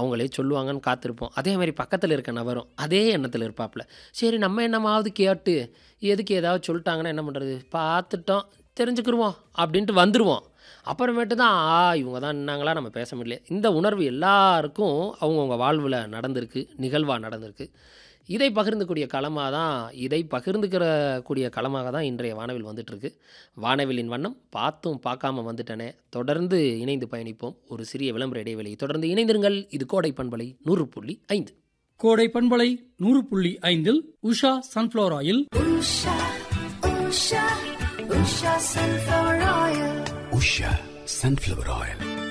அவங்களே சொல்லுவாங்கன்னு காத்திருப்போம் அதே மாதிரி பக்கத்தில் இருக்க நபரும் அதே எண்ணத்தில் இருப்பாப்புல சரி நம்ம என்னமாவது கேட்டு எதுக்கு ஏதாவது சொல்லிட்டாங்கன்னா என்ன பண்ணுறது பார்த்துட்டோம் தெரிஞ்சுக்கிருவோம் அப்படின்ட்டு வந்துடுவோம் அப்புறமேட்டு தான் ஆ இவங்க தான் நின்னாங்களா நம்ம பேச முடியல இந்த உணர்வு எல்லாருக்கும் அவங்கவுங்க வாழ்வில் நடந்திருக்கு நிகழ்வாக நடந்திருக்கு இதை பகிர்ந்துக்கூடிய களமாக தான் இதை பகிர்ந்துக்கிற கூடிய களமாக தான் இன்றைய வானவில் வந்துட்டுருக்கு வானவிலின் வண்ணம் பார்த்தும் பார்க்காம வந்துட்டனே தொடர்ந்து இணைந்து பயணிப்போம் ஒரு சிறிய விளம்பர இடைவெளி தொடர்ந்து இணைந்திருங்கள் இது கோடை பண்பலை நூறு புள்ளி ஐந்து கோடை பண்பலை நூறு புள்ளி ஐந்தில் Usha sunflower oil Usha, Usha, Usha sunflower oil. Usha sunflower oil